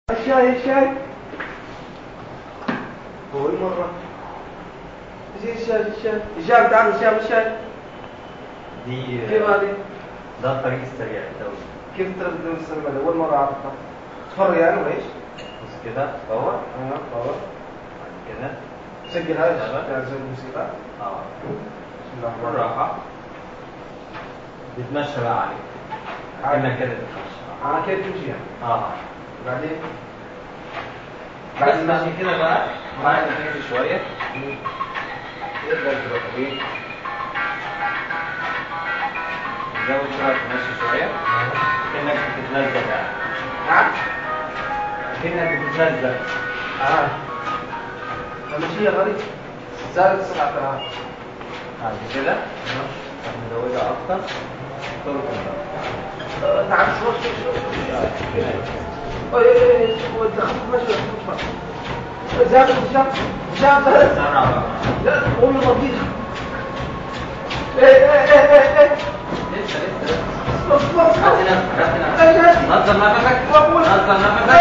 الشاي الشاي هو مرة زين الشاي الشاي هشام تعال هشام الشاي دي كيف هذه؟ ده الطريق السريع الدولي كيف تردد السلمة أول مرة أعرفها تفر يعني وإيش؟ بص كده دور أيوه طبعا بعد كده سجل هذا تمام. تعال زي الموسيقى اه بسم الله الرحمن الرحيم بالراحة بتمشى بقى عليك عادي. كأنك كده بتمشي أنا كيف تمشي يعني؟ اه بعدين بس ماشي كده بقى بعد ما تمشي شوية تقدر تروح ايه زود شوية تمشي شوية كأنك بتتلزق يعني نعم كأنك بتتلزق آه المشي غريب زادت سرعة ترى بعد كده تروح مزودها أكتر تركن بقى نعم شوي شوي شوي اي اي اي ودخلت مشي زادت هشام هشام زادت سرع بقى لا قوم بطيء ايه ايه ايه ايه لسه لسه اصبر اصبر هات نفسك هات نفسك نظم نفسك نظم نفسك